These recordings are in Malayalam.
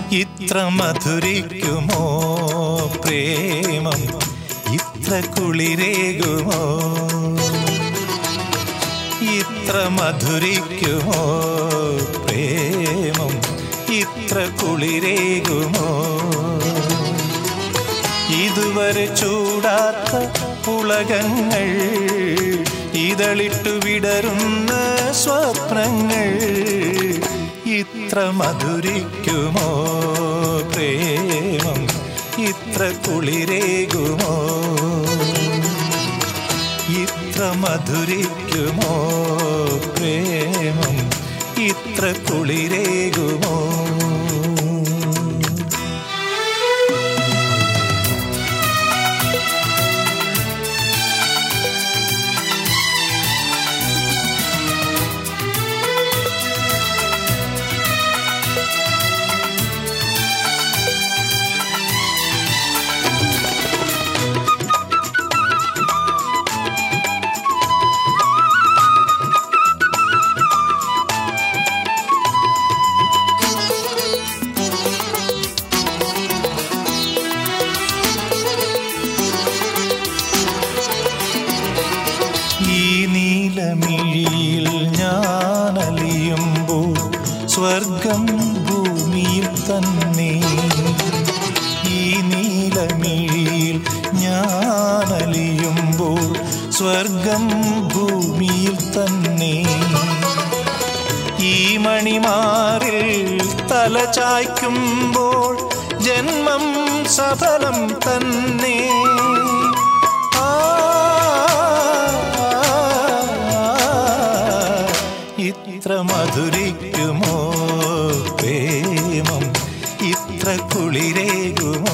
ഇത്ര മധുരിക്കുമോ പ്രേമം ഇത്ര കുളിരേകുമോ ഇത്ര മധുരിക്കുമോ പ്രേമം ഇത്ര കുളിരേകുമോ ഇതുവരെ ചൂടാത്ത പുളകങ്ങൾ ഇതളിട്ടു വിടരുന്ന സ്വപ്നങ്ങൾ ഇത്ര മധുരിക്കുമോ പ്രേമം ഇത്ര കുളിരേകുമോ ഇത്ര മധുരിക്കുമോ പ്രേമം ഇത്ര കുളിരേകുമോ ഈ നീലമിഴിയിൽ ഞാനലിയുമ്പോൾ സ്വർഗം ഭൂമിയിൽ തന്നെ ഈ നീലമിഴിയിൽ ഞാനലിയുമ്പോൾ സ്വർഗം ഭൂമിയിൽ തന്നെ ഈ മണിമാറിൽ തല ചായ്ക്കുമ്പോൾ ജന്മം സഫലം തന്നെ ആ, ഇത്ര മധുരിക്കുമോ പ്രേമം ഇത്ര കുളിരേകുമോ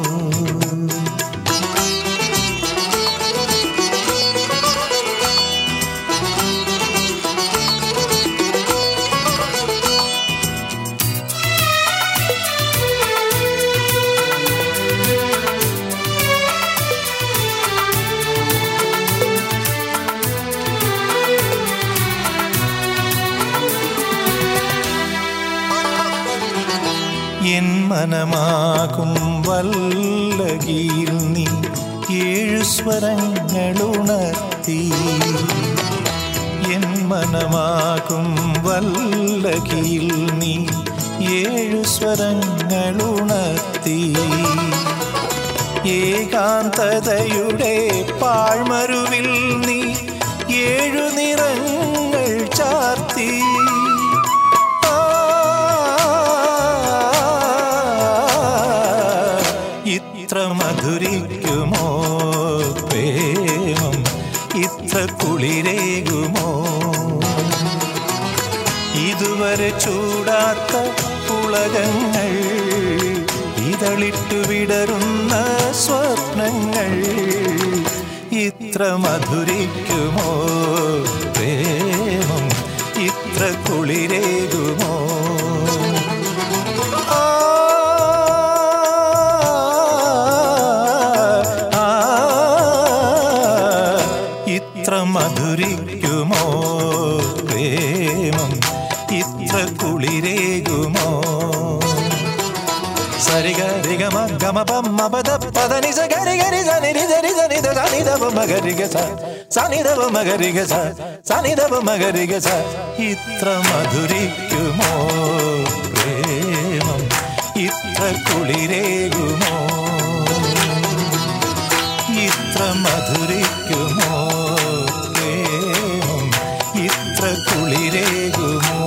എൻ മനമാകും വല്ലകിയിൽ നീ ഏഴു സ്വരങ്ങളുണർത്തി എൻ മനമാകും വല്ലകിയിൽ നീ ഏഴു സ്വരങ്ങളുണർത്തി ഏകാന്തതയുടെ പാഴ്മരുവിൽ നീ ഏഴു നിറങ്ങൾ ചാർത്തി ആ, ഇത്ര മധുരിക്കുമോ പ്രേമം ഇത്ര കുളിരേകുമോ ഇതുവരെ ചൂടാത്ത പുളകങ്ങൾ ഇതളിട്ടു വിടരുന്ന സ്വപ്നങ്ങൾ ഇത്ര മധുരിക്കുമോ പ്രേമം ഇത്ര കുളിരേകുമോ ആ, ആ, ഇത്ര മധുരിക്കുമോ പ്രേമം ഇത്ര കുളിരേകുമോ സരിഗ രിഗമ ഗമ പമ്മ പദ പദ നിസ ഗരി ഗരി സനി രി സരി സനി ദ സനി ദ പമ ഗരി ഗ സ സനി ദ പമ ഗരി ഗ സ സനി ദ പമ ഗരി ഗ സ ഇത്ര മധുരിക്കുമോ പ്രേമം ഇത്ര കുളിരേകുമോ ഇത്ര മധുരിക്കുമോ പ്രേമം ഇത്ര കുളിരേകുമോ